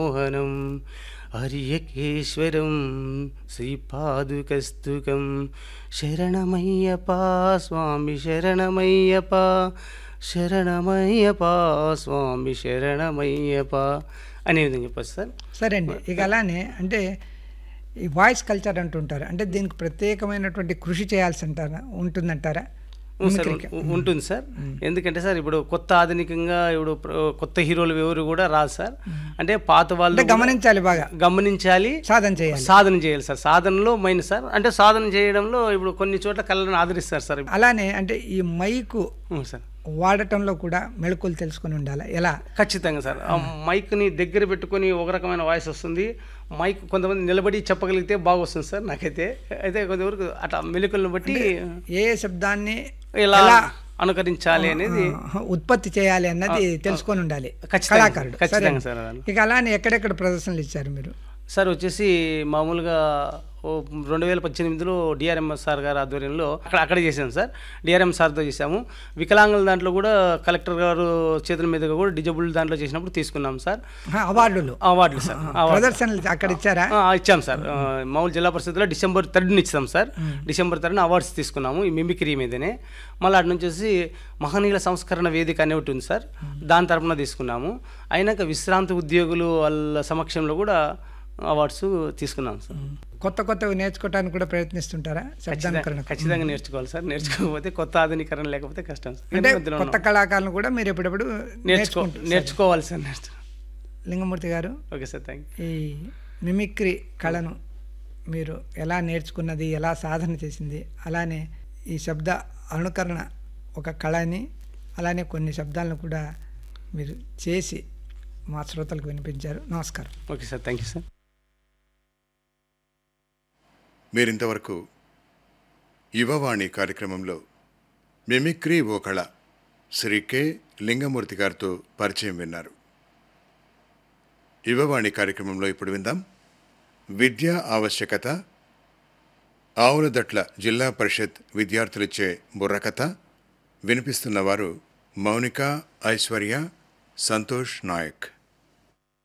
మోహనం హరియకేశ్వరం శ్రీపాదుకస్తుకం శరణమయ్యపా స్వామి శరణమయ్యప శరణమయ్యప స్వామి శరణమయ్యప అనే విధంగా చెప్పచ్చు సార్ సరే అండి ఇక అలానే అంటే ఈ వాయిస్ కల్చర్ అంటుంటారు అంటే దీనికి ప్రత్యేకమైనటువంటి కృషి చేయాల్సి అంటారా ఉంటుందంటారా అవును సార్ ఉం- ఉంటుంది సార్ ఎందుకంటే సార్ ఇప్పుడు కొత్త ఆధునికంగా ఇప్పుడు ప్ర- కొత్త హీరోలు ఎవరు కూడా రాదు సార్ అంటే పాత వాళ్ళు అంటే కూడా గమనించాలి బాగా గమనించాలి సాధన చేయాలి సాధన చేయాలి సార్ సాధనలో మైన్ సార్ అంటే సాధన చేయడంలో ఇప్పుడు కొన్ని చోట్ల కళలను ఆదరిస్తారు సార్ అలానే అంటే ఈ మైకు అవును సార్ వాడటంలో కూడా మెళకువలు తెలుసుకొని ఉండాలి ఎలా ఖచ్చితంగా సార్ ఆ మైక్ని దగ్గర పెట్టుకొని ఒక రకమైన వాయిస్ వస్తుంది మైక్ కొంతమంది నిలబడి చెప్పగలిగితే బాగా వస్తుంది సార్ నాకైతే అయితే కొంతవరకు అట్లా మెలకులను బట్టి ఏ శబ్దాన్ని ఎలా అనుకరించాలి అనేది ఆ, ఉత్పత్తి చేయాలి అన్నది తెలుసుకొని ఉండాలి ఖచ్చితంగా కళాకారుడు ఖచ్చితంగా సరే. సార్ అలా. ఇక అలానే ఎక్కడెక్కడ ప్రదర్శనలు ఇచ్చారు మీరు సార్ వచ్చేసి మామూలుగా ఓ రెండు వేల పద్దెనిమిదిలో డిఆర్ఎం సార్ గారి ఆధ్వర్యంలో అక్కడ అక్కడ చేసాం సార్ డిఆర్ఎం సార్తో చేసాము వికలాంగుల దాంట్లో కూడా కలెక్టర్ గారు చేతుల మీదుగా కూడా డిజబుల్ దాంట్లో చేసినప్పుడు తీసుకున్నాం సార్ ఆ, అవార్డులు అవార్డులు సార్ అవార్డు ప్రదర్శనలు అక్కడ ఇచ్చారా ఆ, ఇచ్చాం సార్ ఆ, మామూలు జిల్లా పరిషత్లో డిసెంబర్ థర్డ్ని ఇచ్చాం సార్ డిసెంబర్ థర్డ్న అవార్డ్స్ తీసుకున్నాము ఈ మిమిక్రీ మీదనే మళ్ళీ అటు నుంచి వచ్చి మహనీయుల సంస్కరణ వేదిక అనే ఒకటి ఉంది సార్ దాని తరపున తీసుకున్నాము అయినాక విశ్రాంతి ఉద్యోగులు వాళ్ళ సమక్షంలో కూడా అవార్డ్స్ తీసుకున్నాం సార్ కొత్త కొత్తవి నేర్చుకోవడానికి కూడా ప్రయత్నిస్తుంటారా శబ్దానుకరణ ఖచ్చితంగా నేర్చుకోవాలి సార్ నేర్చుకోకపోతే కొత్త ఆధునీకరణ లేకపోతే కష్టం సార్ అంటే మధ్యలో కొత్త కళాకారులను కూడా మీరు ఎప్పుడెప్పుడు నేర్చుకో నేర్చుకుంటారు నేర్చుకోవాలి సార్ నేర్చు Lingamurthy garu okay sir thank ఈ మిమిక్రీ కళను మీరు ఎలా నేర్చుకున్నది ఎలా సాధన చేసింది అలానే ఈ శబ్ద అనుకరణ ఒక కళని అలానే కొన్ని శబ్దాలను కూడా మీరు చేసి మా శ్రోతలకు వినిపించారు నమస్కారం okay sir thank you sir మీరింతవరకు యువవాణి కార్యక్రమంలో మిమిక్రీ ఓ కళ శ్రీ కె లింగమూర్తి గారితో పరిచయం విన్నారు యువవాణి కార్యక్రమంలో ఇప్పుడు విందాం విద్యా ఆవశ్యకత ఆవులదట్ల జిల్లా పరిషత్ విద్యార్థులిచ్చే బుర్రకథ వినిపిస్తున్నవారు మౌనిక ఐశ్వర్య సంతోష్ నాయక్